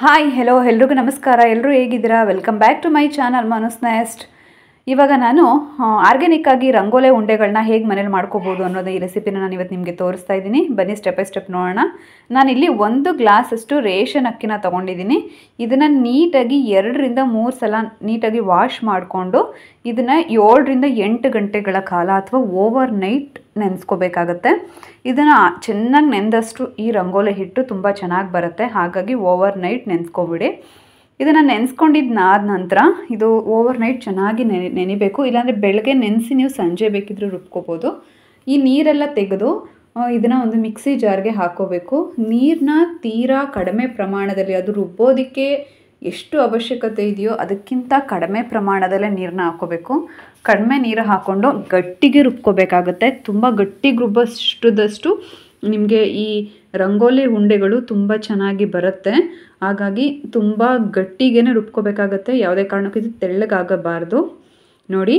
hi hello ಎಲ್ರಿಗೂ ನಮಸ್ಕಾರ ಎಲ್ಲರೂ ಹೇಗಿದ್ದೀರಾ welcome back to my channel Manas nest ಇವಾಗ ನಾನು ಆರ್ಗ್ಯಾನಿಕ್ ಆಗಿ ರಂಗೋಲೆ ಉಂಡೆಗಳನ್ನ ಹೇಗೆ ಮನೇಲಿ ಮಾಡ್ಕೋಬೋದು ಅನ್ನೋದು ಈ ರೆಸಿಪಿನ ನಾನು ಇವತ್ತು ನಿಮಗೆ ತೋರಿಸ್ತಾ ಇದ್ದೀನಿ ಬನ್ನಿ ಸ್ಟೆಪ್ ಬೈ ಸ್ಟೆಪ್ ನೋಡೋಣ ನಾನಿಲ್ಲಿ ಒಂದು ಗ್ಲಾಸಷ್ಟು ರೇಷನ್ ಅಕ್ಕಿನ ತೊಗೊಂಡಿದ್ದೀನಿ ಇದನ್ನು ನೀಟಾಗಿ ಎರಡರಿಂದ ಮೂರು ಸಲ ನೀಟಾಗಿ ವಾಶ್ ಮಾಡಿಕೊಂಡು ಇದನ್ನು ಏಳರಿಂದ ಎಂಟು ಗಂಟೆಗಳ ಕಾಲ ಅಥವಾ ಓವರ್ ನೈಟ್ ನೆನೆಸ್ಕೋಬೇಕಾಗತ್ತೆ ಇದನ್ನು ಚೆನ್ನಾಗಿ ನೆಂದಷ್ಟು ಈ ರಂಗೋಲಿ ಹಿಟ್ಟು ತುಂಬ ಚೆನ್ನಾಗಿ ಬರುತ್ತೆ ಹಾಗಾಗಿ ಓವರ್ ನೈಟ್ ನೆನೆಸ್ಕೊಬಿಡಿ ಇದನ್ನು ನೆನೆಸ್ಕೊಂಡಿದ್ದಾದ ನಂತರ ಇದು ಓವರ್ ನೈಟ್ ಚೆನ್ನಾಗಿ ನೆನೆ ನೆನಿಬೇಕು ಇಲ್ಲಾಂದರೆ ಬೆಳಗ್ಗೆ ನೆನೆಸಿ ನೀವು ಸಂಜೆ ಬೇಕಿದ್ರೂ ರುಬ್ಕೋಬೋದು ಈ ನೀರೆಲ್ಲ ತೆಗೆದು ಇದನ್ನು ಒಂದು ಮಿಕ್ಸಿ ಜಾರ್ಗೆ ಹಾಕೋಬೇಕು ನೀರನ್ನ ತೀರಾ ಕಡಿಮೆ ಪ್ರಮಾಣದಲ್ಲಿ ಅದು ರುಬ್ಬೋದಕ್ಕೆ ಎಷ್ಟು ಅವಶ್ಯಕತೆ ಇದೆಯೋ ಅದಕ್ಕಿಂತ ಕಡಿಮೆ ಪ್ರಮಾಣದಲ್ಲೇ ನೀರನ್ನ ಹಾಕ್ಕೋಬೇಕು ಕಡಿಮೆ ನೀರು ಹಾಕ್ಕೊಂಡು ಗಟ್ಟಿಗೆ ರುಬ್ಕೋಬೇಕಾಗುತ್ತೆ ತುಂಬ ಗಟ್ಟಿಗೆ ರುಬ್ಬಷ್ಟುದಷ್ಟು ನಿಮಗೆ ಈ ರಂಗೋಲಿ ಉಂಡೆಗಳು ತುಂಬ ಚೆನ್ನಾಗಿ ಬರುತ್ತೆ ಹಾಗಾಗಿ ತುಂಬ ಗಟ್ಟಿಗೇ ರುಬ್ಕೋಬೇಕಾಗತ್ತೆ ಯಾವುದೇ ಕಾರಣಕ್ಕೂ ಇದು ತೆಳ್ಳಗಾಗಬಾರ್ದು ನೋಡಿ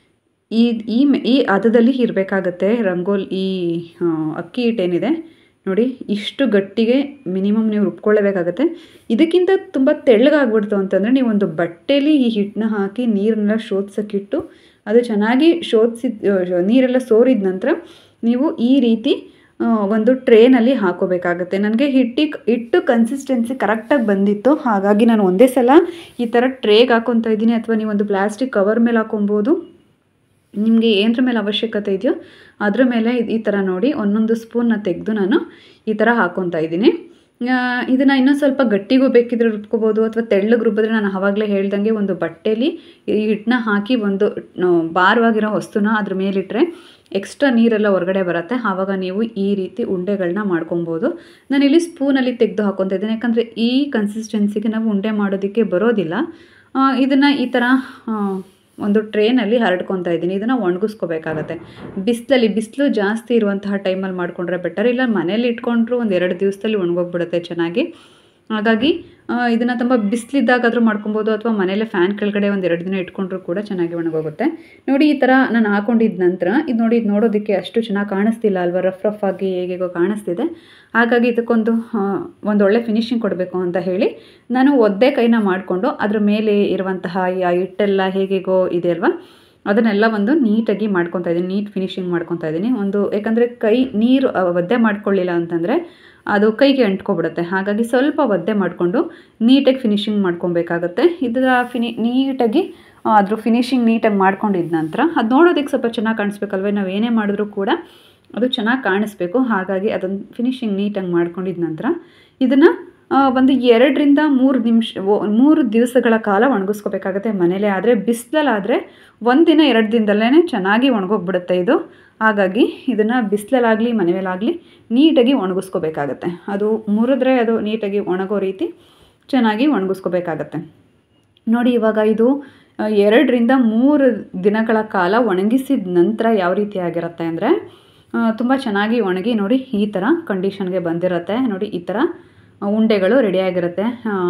ಈ ಈ ಈ ಹದದಲ್ಲಿ ಇರಬೇಕಾಗತ್ತೆ ರಂಗೋಲಿ ಈ ಅಕ್ಕಿ ಹಿಟ್ಟೇನಿದೆ ನೋಡಿ ಇಷ್ಟು ಗಟ್ಟಿಗೆ ಮಿನಿಮಮ್ ನೀವು ರುಬ್ಕೊಳ್ಳೇಬೇಕಾಗತ್ತೆ ಇದಕ್ಕಿಂತ ತುಂಬ ತೆಳ್ಳಗಾಗ್ಬಿಡ್ತು ಅಂತಂದರೆ ನೀವು ಒಂದು ಬಟ್ಟೆಲಿ ಈ ಹಿಟ್ಟನ್ನ ಹಾಕಿ ನೀರನ್ನೆಲ್ಲ ಶೋಧಿಸೋಕ್ಕಿಟ್ಟು ಅದು ಚೆನ್ನಾಗಿ ಶೋಧಿಸಿದ ನೀರೆಲ್ಲ ಸೋರಿದ ನಂತರ ನೀವು ಈ ರೀತಿ ಒಂದು ಟ್ರೇನಲ್ಲಿ ಹಾಕೋಬೇಕಾಗತ್ತೆ ನನಗೆ ಹಿಟ್ಟಿಗೆ ಹಿಟ್ಟು ಕನ್ಸಿಸ್ಟೆನ್ಸಿ ಕರೆಕ್ಟಾಗಿ ಬಂದಿತ್ತು ಹಾಗಾಗಿ ನಾನು ಒಂದೇ ಸಲ ಈ ಥರ ಟ್ರೇಗೆ ಹಾಕೊತಾ ಇದ್ದೀನಿ ಅಥವಾ ನೀವು ಒಂದು ಪ್ಲಾಸ್ಟಿಕ್ ಕವರ್ ಮೇಲೆ ಹಾಕೊಬೋದು ನಿಮಗೆ ಏನರ ಮೇಲೆ ಅವಶ್ಯಕತೆ ಇದೆಯೋ ಅದ್ರ ಮೇಲೆ ಈ ಥರ ನೋಡಿ ಒಂದೊಂದು ಸ್ಪೂನ್ನ ತೆಗೆದು ನಾನು ಈ ಥರ ಹಾಕ್ಕೊತಾ ಇದ್ದೀನಿ ಇದನ್ನು ಇನ್ನೊಂದು ಸ್ವಲ್ಪ ಗಟ್ಟಿಗೂ ಬೇಕಿದ್ರೆ ರುಬ್ಕೋಬೋದು ಅಥವಾ ತೆಳ್ಳಗೆ ರುಬ್ಬಿದ್ರೆ ನಾನು ಆವಾಗಲೇ ಹೇಳ್ದಂಗೆ ಒಂದು ಬಟ್ಟೆಲಿ ಈ ಹಿಟ್ಟನ್ನ ಹಾಕಿ ಒಂದು ಭಾರವಾಗಿರೋ ವಸ್ತುನ ಅದ್ರ ಮೇಲಿಟ್ಟರೆ ಎಕ್ಸ್ಟ್ರಾ ನೀರೆಲ್ಲ ಹೊರಗಡೆ ಬರುತ್ತೆ ಆವಾಗ ನೀವು ಈ ರೀತಿ ಉಂಡೆಗಳನ್ನ ಮಾಡ್ಕೊಬೋದು ನಾನಿಲ್ಲಿ ಸ್ಪೂನಲ್ಲಿ ತೆಗೆದು ಹಾಕ್ಕೊತಾ ಇದ್ದೀನಿ ಯಾಕಂದರೆ ಈ ಕನ್ಸಿಸ್ಟೆನ್ಸಿಗೆ ನಾವು ಉಂಡೆ ಮಾಡೋದಕ್ಕೆ ಬರೋದಿಲ್ಲ ಇದನ್ನು ಈ ಥರ ಒಂದು ಟ್ರೇನಲ್ಲಿ ಹರಡ್ಕೊತಾ ಇದ್ದೀನಿ ಇದನ್ನು ಒಣಗಿಸ್ಕೋಬೇಕಾಗತ್ತೆ ಬಿಸಿಲಲ್ಲಿ ಬಿಸಿಲು ಜಾಸ್ತಿ ಇರುವಂತಹ ಟೈಮಲ್ಲಿ ಮಾಡಿಕೊಂಡ್ರೆ ಬೆಟರ್ ಇಲ್ಲ ಮನೇಲಿ ಇಟ್ಕೊಂಡ್ರು ಒಂದು ಎರಡು ದಿವಸದಲ್ಲಿ ಒಣಗೋಗ್ಬಿಡುತ್ತೆ ಚೆನ್ನಾಗಿ ಹಾಗಾಗಿ ಇದನ್ನು ತುಂಬ ಬಿಸಿಲಿದ್ದಾಗಾದರೂ ಮಾಡ್ಕೊಬೋದು ಅಥವಾ ಮನೇಲೆ ಫ್ಯಾನ್ ಕೆಳಗಡೆ ಒಂದು ಎರಡು ದಿನ ಇಟ್ಕೊಂಡ್ರೂ ಕೂಡ ಚೆನ್ನಾಗಿ ಒಣಗೋಗುತ್ತೆ ನೋಡಿ ಈ ಥರ ನಾನು ಹಾಕೊಂಡಿದ್ದ ನಂತರ ಇದು ನೋಡಿ ಇದು ನೋಡೋದಕ್ಕೆ ಅಷ್ಟು ಚೆನ್ನಾಗಿ ಕಾಣಿಸ್ತಿಲ್ಲ ಅಲ್ವಾ ರಫ್ ರಫ್ ಆಗಿ ಹೇಗೇಗೋ ಕಾಣಿಸ್ತಿದೆ ಹಾಗಾಗಿ ಇದಕ್ಕೊಂದು ಒಂದು ಒಳ್ಳೆ ಫಿನಿಶಿಂಗ್ ಕೊಡಬೇಕು ಅಂತ ಹೇಳಿ ನಾನು ಒದ್ದೆ ಕೈನ ಮಾಡಿಕೊಂಡು ಅದ್ರ ಮೇಲೆ ಇರುವಂತಹ ಈ ಹಿಟ್ಟೆಲ್ಲ ಹೇಗೇಗೋ ಇದೆ ಅಲ್ವಾ ಅದನ್ನೆಲ್ಲ ಒಂದು ನೀಟಾಗಿ ಮಾಡ್ಕೊತಾ ಇದ್ದೀನಿ ನೀಟ್ ಫಿನಿಶಿಂಗ್ ಮಾಡ್ಕೊತಾ ಇದ್ದೀನಿ ಒಂದು ಯಾಕಂದರೆ ಕೈ ನೀರು ಒದ್ದೆ ಮಾಡ್ಕೊಳ್ಳಿಲ್ಲ ಅಂತಂದರೆ ಅದು ಕೈಗೆ ಅಂಟ್ಕೊಬಿಡುತ್ತೆ ಹಾಗಾಗಿ ಸ್ವಲ್ಪ ಒದ್ದೆ ಮಾಡಿಕೊಂಡು ನೀಟಾಗಿ ಫಿನಿಶಿಂಗ್ ಮಾಡ್ಕೊಬೇಕಾಗತ್ತೆ ಇದರ ಫಿನಿ ನೀಟಾಗಿ ಅದ್ರ ಫಿನಿಶಿಂಗ್ ನೀಟಾಗಿ ಮಾಡ್ಕೊಂಡಿದ್ದ ನಂತರ ಅದು ನೋಡೋದಕ್ಕೆ ಸ್ವಲ್ಪ ಚೆನ್ನಾಗಿ ಕಾಣಿಸ್ಬೇಕಲ್ವೇ ನಾವು ಏನೇ ಮಾಡಿದ್ರೂ ಕೂಡ ಅದು ಚೆನ್ನಾಗಿ ಕಾಣಿಸ್ಬೇಕು ಹಾಗಾಗಿ ಅದನ್ನು ಫಿನಿಶಿಂಗ್ ನೀಟಾಗಿ ಮಾಡ್ಕೊಂಡಿದ್ದ ನಂತರ ಇದನ್ನು ಒಂದು ಎರಡರಿಂದ ಮೂರು ನಿಮಿಷ ಮೂರು ದಿವಸಗಳ ಕಾಲ ಒಣಗಿಸ್ಕೋಬೇಕಾಗತ್ತೆ ಮನೇಲೇ ಆದರೆ ಬಿಸಿಲಲ್ಲಾದರೆ ಒಂದಿನ ಎರಡು ದಿನದಲ್ಲೇ ಚೆನ್ನಾಗಿ ಒಣಗೋಗ್ಬಿಡುತ್ತೆ ಇದು ಹಾಗಾಗಿ ಇದನ್ನು ಬಿಸಿಲಲ್ಲಾಗಲಿ ಮನೆ ಮೇಲಾಗಲಿ ನೀಟಾಗಿ ಒಣಗಿಸ್ಕೋಬೇಕಾಗತ್ತೆ ಅದು ಮುರಿದ್ರೆ ಅದು ನೀಟಾಗಿ ಒಣಗೋ ರೀತಿ ಚೆನ್ನಾಗಿ ಒಣಗಿಸ್ಕೋಬೇಕಾಗತ್ತೆ ನೋಡಿ ಇವಾಗ ಇದು ಎರಡರಿಂದ ಮೂರು ದಿನಗಳ ಕಾಲ ಒಣಗಿಸಿದ ನಂತರ ಯಾವ ರೀತಿ ಆಗಿರುತ್ತೆ ಅಂದರೆ ತುಂಬ ಚೆನ್ನಾಗಿ ಒಣಗಿ ನೋಡಿ ಈ ಥರ ಕಂಡೀಷನ್ಗೆ ಬಂದಿರುತ್ತೆ ನೋಡಿ ಈ ಥರ ಉಂಡೆಗಳು ರೆಡಿಯಾಗಿರುತ್ತೆ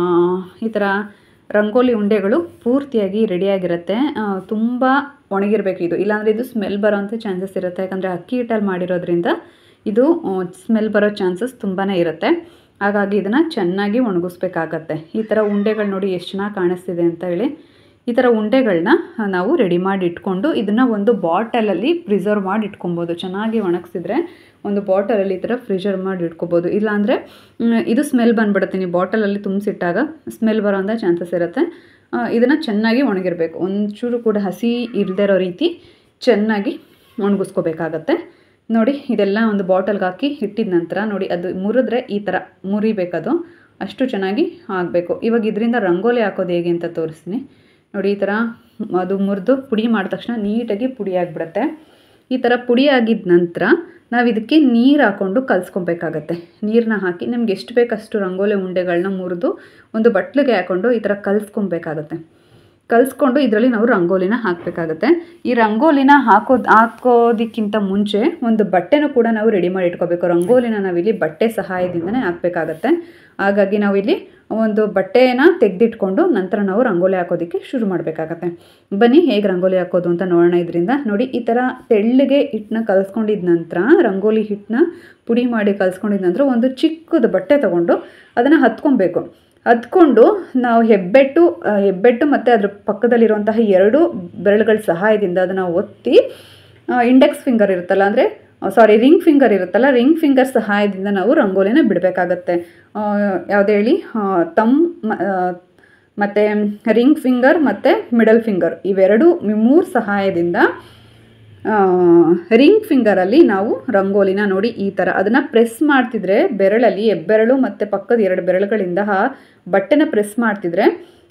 ಈ ಥರ ರಂಗೋಲಿ ಉಂಡೆಗಳು ಪೂರ್ತಿಯಾಗಿ ರೆಡಿಯಾಗಿರುತ್ತೆ ತುಂಬ ಒಣಗಿರಬೇಕು ಇದು ಇಲ್ಲಾಂದರೆ ಇದು ಸ್ಮೆಲ್ ಬರೋಂಥ ಚಾನ್ಸಸ್ ಇರುತ್ತೆ ಯಾಕಂದರೆ ಅಕ್ಕಿ ಹಿಟ್ಟಲ್ಲಿ ಮಾಡಿರೋದ್ರಿಂದ ಇದು ಸ್ಮೆಲ್ ಬರೋ ಚಾನ್ಸಸ್ ತುಂಬಾ ಇರುತ್ತೆ ಹಾಗಾಗಿ ಇದನ್ನು ಚೆನ್ನಾಗಿ ಒಣಗಿಸ್ಬೇಕಾಗತ್ತೆ ಈ ಥರ ಉಂಡೆಗಳು ನೋಡಿ ಎಷ್ಟು ಚೆನ್ನಾಗಿ ಕಾಣಿಸ್ತಿದೆ ಅಂತ ಹೇಳಿ ಈ ಥರ ಉಂಡೆಗಳನ್ನ ನಾವು ರೆಡಿ ಮಾಡಿ ಇಟ್ಕೊಂಡು ಇದನ್ನು ಒಂದು ಬಾಟಲಲ್ಲಿ ಪ್ರಿಸರ್ವ್ ಮಾಡಿ ಇಟ್ಕೊಬೋದು ಚೆನ್ನಾಗಿ ಒಣಗಿಸಿದ್ರೆ ಒಂದು ಬಾಟಲಲ್ಲಿ ಈ ಥರ ಫ್ರಿಜರ್ ಮಾಡಿ ಇಟ್ಕೊಬೋದು ಇಲ್ಲಾಂದರೆ ಇದು ಸ್ಮೆಲ್ ಬಂದುಬಿಡುತ್ತೆ ನೀವು ಬಾಟಲಲ್ಲಿ ತುಂಬಿಸಿಟ್ಟಾಗ ಸ್ಮೆಲ್ ಬರೋಂಥ ಚಾನ್ಸಸ್ ಇರುತ್ತೆ ಇದನ್ನು ಚೆನ್ನಾಗಿ ಒಣಗಿರಬೇಕು ಒಂಚೂರು ಕೂಡ ಹಸಿ ಇಲ್ಲದೆ ಇರೋ ರೀತಿ ಚೆನ್ನಾಗಿ ಒಣಗಿಸ್ಕೋಬೇಕಾಗತ್ತೆ ನೋಡಿ ಇದೆಲ್ಲ ಒಂದು ಬಾಟಲ್ಗೆ ಹಾಕಿ ಇಟ್ಟಿದ ನಂತರ ನೋಡಿ ಅದು ಮುರಿದ್ರೆ ಈ ಥರ ಮುರಿಬೇಕದು ಅಷ್ಟು ಚೆನ್ನಾಗಿ ಆಗಬೇಕು ಇವಾಗ ಇದರಿಂದ ರಂಗೋಲಿ ಹಾಕೋದು ಹೇಗೆ ಅಂತ ತೋರಿಸ್ತೀನಿ ನೋಡಿ ಈ ಥರ ಅದು ಮುರಿದು ಪುಡಿ ಮಾಡಿದ ತಕ್ಷಣ ನೀಟಾಗಿ ಪುಡಿ ಆಗಿಬಿಡುತ್ತೆ ಈ ಥರ ಪುಡಿ ಆಗಿದ ನಂತರ ನಾವು ಇದಕ್ಕೆ ನೀರು ಹಾಕ್ಕೊಂಡು ಕಲಿಸ್ಕೊಬೇಕಾಗತ್ತೆ ನೀರನ್ನ ಹಾಕಿ ನಮ್ಗೆ ಎಷ್ಟು ಬೇಕಷ್ಟು ರಂಗೋಲಿ ಉಂಡೆಗಳನ್ನ ಮುರಿದು ಒಂದು ಬಟ್ಲಿಗೆ ಹಾಕ್ಕೊಂಡು ಈ ಥರ ಕಲಿಸ್ಕೊಬೇಕಾಗತ್ತೆ ಕಲಿಸ್ಕೊಂಡು ಇದರಲ್ಲಿ ನಾವು ರಂಗೋಲಿನ ಹಾಕಬೇಕಾಗತ್ತೆ ಈ ರಂಗೋಲಿನ ಹಾಕೋದು ಹಾಕೋದಕ್ಕಿಂತ ಮುಂಚೆ ಒಂದು ಬಟ್ಟೆನೂ ಕೂಡ ನಾವು ರೆಡಿ ಮಾಡಿ ಇಟ್ಕೋಬೇಕು ರಂಗೋಲಿನ ನಾವಿಲ್ಲಿ ಬಟ್ಟೆ ಸಹಾಯದಿಂದನೇ ಹಾಕಬೇಕಾಗತ್ತೆ ಹಾಗಾಗಿ ನಾವಿಲ್ಲಿ ಒಂದು ಬಟ್ಟೆನ ತೆಗೆದಿಟ್ಕೊಂಡು ನಂತರ ನಾವು ರಂಗೋಲಿ ಹಾಕೋದಕ್ಕೆ ಶುರು ಮಾಡಬೇಕಾಗತ್ತೆ ಬನ್ನಿ ಹೇಗೆ ರಂಗೋಲಿ ಹಾಕೋದು ಅಂತ ನೋಡೋಣ ಇದರಿಂದ ನೋಡಿ ಈ ಥರ ತೆಳ್ಳಗೆ ಹಿಟ್ಟನ್ನ ಕಲಿಸ್ಕೊಂಡಿದ ನಂತರ ರಂಗೋಲಿ ಹಿಟ್ಟನ್ನ ಪುಡಿ ಮಾಡಿ ಕಲಿಸ್ಕೊಂಡಿದ ನಂತರ ಒಂದು ಚಿಕ್ಕದು ಬಟ್ಟೆ ತೊಗೊಂಡು ಅದನ್ನು ಹತ್ಕೊಬೇಕು ಅದ್ಕೊಂಡು ನಾವು ಹೆಬ್ಬೆಟ್ಟು ಆ, ಹೆಬ್ಬೆಟ್ಟು ಮತ್ತು ಅದ್ರ ಪಕ್ಕದಲ್ಲಿರುವಂತಹ ಎರಡು ಬೆರಳುಗಳ ಸಹಾಯದಿಂದ ಅದನ್ನು ಒತ್ತಿ ಇಂಡೆಕ್ಸ್ ಫಿಂಗರ್ ಇರುತ್ತಲ್ಲ ಅಂದರೆ ಸಾರಿ ರಿಂಗ್ ಫಿಂಗರ್ ಇರುತ್ತಲ್ಲ ರಿಂಗ್ ಫಿಂಗರ್ ಸಹಾಯದಿಂದ ನಾವು ರಂಗೋಲಿನ ಬಿಡಬೇಕಾಗತ್ತೆ ಯಾವುದೇ ಹೇಳಿ ತಮ್ ಮತ್ತು ರಿಂಗ್ ಫಿಂಗರ್ ಮತ್ತು ಮಿಡಲ್ ಫಿಂಗರ್ ಇವೆರಡು ಮೂರು ಸಹಾಯದಿಂದ ರಿಂಗ್ ಫಿಂಗರಲ್ಲಿ ನಾವು ರಂಗೋಲಿನ ನೋಡಿ ಈ ಥರ ಅದನ್ನು ಪ್ರೆಸ್ ಮಾಡ್ತಿದ್ರೆ ಬೆರಳಲ್ಲಿ ಹೆಬ್ಬೆರಳು ಮತ್ತು ಪಕ್ಕದ ಎರಡು ಬೆರಳುಗಳಿಂದ ಆ ಬಟ್ಟೆನ ಪ್ರೆಸ್ ಮಾಡ್ತಿದ್ರೆ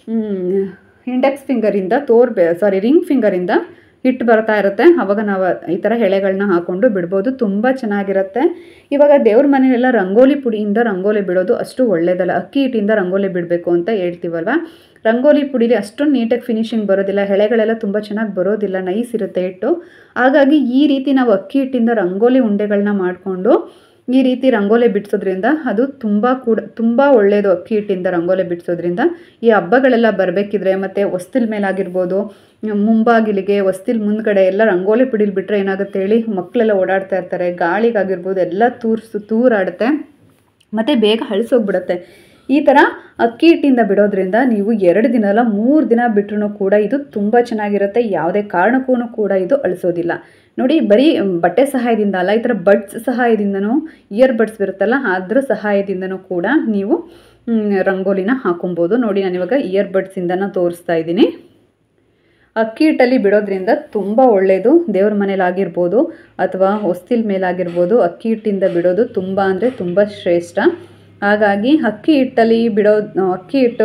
ಇಂಡೆಕ್ಸ್ ಫಿಂಗರಿಂದ ತೋರ್ಬೆ ಸಾರಿ ರಿಂಗ್ ಫಿಂಗರಿಂದ ಹಿಟ್ಟು ಬರ್ತಾ ಇರುತ್ತೆ ಅವಾಗ ನಾವು ಈ ಥರ ಎಳೆಗಳನ್ನ ಹಾಕ್ಕೊಂಡು ಬಿಡ್ಬೋದು ತುಂಬ ಚೆನ್ನಾಗಿರುತ್ತೆ ಇವಾಗ ದೇವ್ರ ಮನೆಯಲ್ಲೆಲ್ಲ ರಂಗೋಲಿ ಪುಡಿಯಿಂದ ರಂಗೋಲಿ ಬಿಡೋದು ಅಷ್ಟು ಒಳ್ಳೇದಲ್ಲ ಅಕ್ಕಿ ಹಿಟ್ಟಿಂದ ರಂಗೋಲಿ ಬಿಡಬೇಕು ಅಂತ ಹೇಳ್ತೀವಲ್ವ ರಂಗೋಲಿ ಪುಡಿಲಿ ಅಷ್ಟೊಂದು ನೀಟಾಗಿ ಫಿನಿಶಿಂಗ್ ಬರೋದಿಲ್ಲ ಎಳೆಗಳೆಲ್ಲ ತುಂಬ ಚೆನ್ನಾಗಿ ಬರೋದಿಲ್ಲ ನೈಸ್ ಇರುತ್ತೆ ಹಿಟ್ಟು ಹಾಗಾಗಿ ಈ ರೀತಿ ನಾವು ಅಕ್ಕಿ ಹಿಟ್ಟಿಂದ ರಂಗೋಲಿ ಉಂಡೆಗಳನ್ನ ಮಾಡಿಕೊಂಡು ಈ ರೀತಿ ರಂಗೋಲಿ ಬಿಡಿಸೋದ್ರಿಂದ ಅದು ತುಂಬ ಕೂಡ ತುಂಬ ಒಳ್ಳೆಯದು ಅಕ್ಕಿ ಹಿಟ್ಟಿಂದ ರಂಗೋಲಿ ಬಿಡಿಸೋದ್ರಿಂದ ಈ ಹಬ್ಬಗಳೆಲ್ಲ ಬರಬೇಕಿದ್ರೆ ಮತ್ತು ಹೊಸ್ತಿಲ್ ಮೇಲಾಗಿರ್ಬೋದು ಮುಂಬಾಗಿಲಿಗೆ ಹೊಸ್ತಿಲ್ ಮುಂದ್ಗಡೆ ಎಲ್ಲ ರಂಗೋಲಿ ಪಿಡಿಲ್ ಬಿಟ್ಟರೆ ಏನಾಗುತ್ತೆ ಹೇಳಿ ಮಕ್ಕಳೆಲ್ಲ ಓಡಾಡ್ತಾ ಇರ್ತಾರೆ ಗಾಳಿಗಾಗಿರ್ಬೋದು ಎಲ್ಲ ತೂರ್ಸು ತೂರಾಡುತ್ತೆ ಮತ್ತು ಬೇಗ ಹಳಿಸೋಗ್ಬಿಡುತ್ತೆ ಈ ಥರ ಅಕ್ಕಿ ಹಿಟ್ಟಿಂದ ಬಿಡೋದ್ರಿಂದ ನೀವು ಎರಡು ದಿನ ಅಲ್ಲ ಮೂರು ದಿನ ಬಿಟ್ಟರು ಕೂಡ ಇದು ತುಂಬ ಚೆನ್ನಾಗಿರುತ್ತೆ ಯಾವುದೇ ಕಾರಣಕ್ಕೂ ಕೂಡ ಇದು ಅಳಿಸೋದಿಲ್ಲ ನೋಡಿ ಬರೀ ಬಟ್ಟೆ ಸಹಾಯದಿಂದ ಅಲ್ಲ ಈ ಥರ ಬಡ್ಸ್ ಸಹಾಯದಿಂದನೂ ಇಯರ್ ಬಡ್ಸ್ ಬರುತ್ತಲ್ಲ ಅದ್ರ ಸಹಾಯದಿಂದನೂ ಕೂಡ ನೀವು ಮ್, ರಂಗೋಲಿನ ಹಾಕೊಬೋದು ನೋಡಿ ನಾನು ಇವಾಗ ಇಯರ್ ಬಡ್ಸಿಂದನ ತೋರಿಸ್ತಾ ಇದ್ದೀನಿ ಅಕ್ಕಿ ಹಿಟ್ಟಲ್ಲಿ ಬಿಡೋದ್ರಿಂದ ತುಂಬ ಒಳ್ಳೆಯದು ದೇವ್ರ ಮನೇಲಿ ಆಗಿರ್ಬೋದು ಅಥವಾ ಹೊಸ್ತಿಲ್ ಮೇಲಾಗಿರ್ಬೋದು ಅಕ್ಕಿ ಹಿಟ್ಟಿಂದ ಬಿಡೋದು ತುಂಬ ಅಂದರೆ ತುಂಬ ಶ್ರೇಷ್ಠ ಹಾಗಾಗಿ ಅಕ್ಕಿ ಹಿಟ್ಟಲ್ಲಿ ಬಿಡೋ ಅಕ್ಕಿ ಹಿಟ್ಟು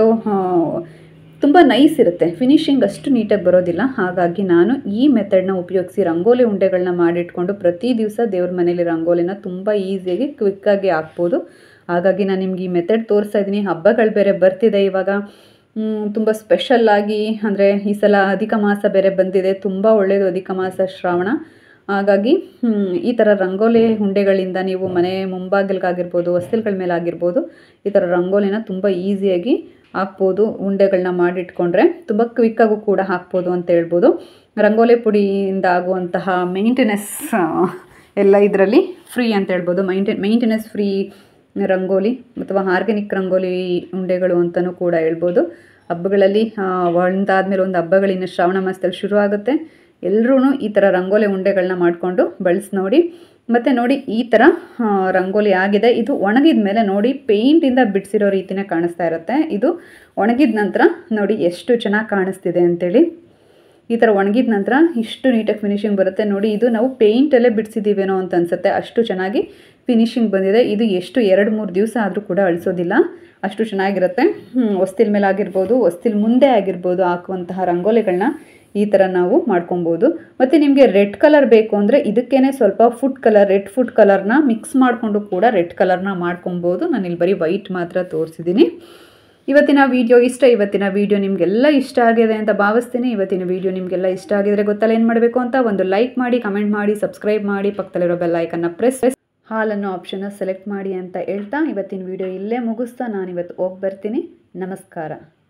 ತುಂಬ ನೈಸ್ ಇರುತ್ತೆ ಫಿನಿಶಿಂಗ್ ಅಷ್ಟು ನೀಟಾಗಿ ಬರೋದಿಲ್ಲ ಹಾಗಾಗಿ ನಾನು ಈ ಮೆಥಡ್ನ ಉಪಯೋಗಿಸಿ ರಂಗೋಲಿ ಉಂಡೆಗಳನ್ನ ಮಾಡಿಟ್ಕೊಂಡು ಪ್ರತಿ ದಿವಸ ದೇವ್ರ ಮನೇಲಿ ರಂಗೋಲಿನ ತುಂಬ ಈಸಿಯಾಗಿ ಕ್ವಿಕ್ಕಾಗಿ ಹಾಕ್ಬೋದು ಹಾಗಾಗಿ ನಾನು ನಿಮ್ಗೆ ಈ ಮೆಥಡ್ ತೋರಿಸ್ತಾ ಇದ್ದೀನಿ ಹಬ್ಬಗಳು ಬೇರೆ ಬರ್ತಿದೆ ಇವಾಗ ತುಂಬ ಸ್ಪೆಷಲ್ಲಾಗಿ ಅಂದರೆ ಈ ಸಲ ಅಧಿಕ ಮಾಸ ಬೇರೆ ಬಂದಿದೆ ತುಂಬ ಒಳ್ಳೆಯದು ಅಧಿಕ ಮಾಸ ಶ್ರಾವಣ ಹಾಗಾಗಿ ಹ್ಮ್, ಈ ಥರ ರಂಗೋಲಿ ಉಂಡೆಗಳಿಂದ ನೀವು ಮನೆ ಮುಂಬಾಗಿಲ್ಗಾಗಿರ್ಬೋದು ಹೊಸ್ತಿಲ್ಗಳ ಮೇಲೆ ಆಗಿರ್ಬೋದು ಈ ಥರ ರಂಗೋಲಿನ ತುಂಬ ಈಸಿಯಾಗಿ ಹಾಕ್ಬೋದು ಉಂಡೆಗಳನ್ನ ಮಾಡಿಟ್ಕೊಂಡ್ರೆ ತುಂಬ ಕ್ವಿಕ್ಕಾಗೂ ಕೂಡ ಹಾಕ್ಬೋದು ಅಂತ ಹೇಳ್ಬೋದು ರಂಗೋಲಿ ಪುಡಿಯಿಂದ ಆಗುವಂತಹ ಮೇಂಟೆನೆನ್ಸ್ ಎಲ್ಲ ಇದರಲ್ಲಿ ಫ್ರೀ ಅಂತ ಹೇಳ್ಬೋದು ಮೈಂಟೆ ಮೇಂಟೆನೆನ್ಸ್ ಫ್ರೀ ರಂಗೋಲಿ ಅಥವಾ ಆರ್ಗ್ಯಾನಿಕ್ ರಂಗೋಲಿ ಉಂಡೆಗಳು ಅಂತಲೂ ಕೂಡ ಹೇಳ್ಬೋದು ಹಬ್ಬಗಳಲ್ಲಿ ಒಂದಾದ್ಮೇಲೆ ಒಂದು ಹಬ್ಬಗಳಿನ್ನು ಶ್ರಾವಣ ಮಾಸದಲ್ಲಿ ಶುರು ಆಗುತ್ತೆ ಎಲ್ಲರೂ ಈ ಥರ ರಂಗೋಲಿ ಉಂಡೆಗಳನ್ನ ಮಾಡಿಕೊಂಡು ಬಳಸಿ ನೋಡಿ ಮತ್ತು ನೋಡಿ ಈ ಥರ ಆ, ರಂಗೋಲಿ ಆಗಿದೆ ಇದು ಒಣಗಿದ ಮೇಲೆ ನೋಡಿ ಪೇಂಟಿಂದ ಬಿಡಿಸಿರೋ ರೀತಿನೇ ಕಾಣಿಸ್ತಾ ಇರುತ್ತೆ ಇದು ಒಣಗಿದ ನಂತರ ನೋಡಿ ಎಷ್ಟು ಚೆನ್ನಾಗಿ ಕಾಣಿಸ್ತಿದೆ ಅಂತೇಳಿ ಈ ಥರ ಒಣಗಿದ ನಂತರ ಇಷ್ಟು ನೀಟಾಗಿ ಫಿನಿಶಿಂಗ್ ಬರುತ್ತೆ ನೋಡಿ ಇದು ನಾವು ಪೇಂಟಲ್ಲೇ ಬಿಡಿಸಿದ್ದೀವೇನೋ ಅಂತ ಅನಿಸುತ್ತೆ ಅಷ್ಟು ಚೆನ್ನಾಗಿ ಫಿನಿಶಿಂಗ್ ಬಂದಿದೆ ಇದು ಎಷ್ಟು ಎರಡು ಮೂರು ದಿವಸ ಆದರೂ ಕೂಡ ಅಳಿಸೋದಿಲ್ಲ ಅಷ್ಟು ಚೆನ್ನಾಗಿರುತ್ತೆ ಹ್ಮ್, ಹೊಸ್ತಿಲ್ ಮೇಲೆ ಆಗಿರ್ಬೋದು ಹೊಸ್ತಿಲ್ ಮುಂದೆ ಆಗಿರ್ಬೋದು ಹಾಕುವಂತಹ ರಂಗೋಲಿಗಳನ್ನ ಈ ಥರ ನಾವು ಮಾಡ್ಕೊಬೋದು ಮತ್ತು ನಿಮಗೆ ರೆಡ್ ಕಲರ್ ಬೇಕು ಅಂದರೆ ಇದಕ್ಕೇ ಸ್ವಲ್ಪ ಫುಡ್ ಕಲರ್ ರೆಡ್ ಫುಡ್ ಕಲರ್ನ ಮಿಕ್ಸ್ ಮಾಡಿಕೊಂಡು ಕೂಡ ರೆಡ್ ಕಲರ್ನ ಮಾಡ್ಕೊಬೋದು ನಾನು ಇಲ್ಲಿ ಬರೀ ವೈಟ್ ಮಾತ್ರ ತೋರಿಸಿದ್ದೀನಿ ಇವತ್ತಿನ ವಿಡಿಯೋ ಇಷ್ಟ ಇವತ್ತಿನ ವಿಡಿಯೋ ನಿಮಗೆಲ್ಲ ಇಷ್ಟ ಆಗಿದೆ ಅಂತ ಭಾವಿಸ್ತೀನಿ ಇವತ್ತಿನ ವಿಡಿಯೋ ನಿಮಗೆಲ್ಲ ಇಷ್ಟ ಆಗಿದ್ರೆ ಗೊತ್ತಲ್ಲ ಏನು ಮಾಡಬೇಕು ಅಂತ ಒಂದು ಲೈಕ್ ಮಾಡಿ ಕಮೆಂಟ್ ಮಾಡಿ ಸಬ್ಸ್ಕ್ರೈಬ್ ಮಾಡಿ ಪಕ್ಕದಲ್ಲಿರೋ ಬೆಲ್ ಐಕನ್ನ ಪ್ರೆಸ್ ಹಾಲನ್ನು ಆಪ್ಷನ್ನ ಸೆಲೆಕ್ಟ್ ಮಾಡಿ ಅಂತ ಹೇಳ್ತಾ ಇವತ್ತಿನ ವಿಡಿಯೋ ಇಲ್ಲೇ ಮುಗಿಸ್ತಾ ನಾನು ಇವತ್ತು ಹೋಗಿ ಬರ್ತೀನಿ ನಮಸ್ಕಾರ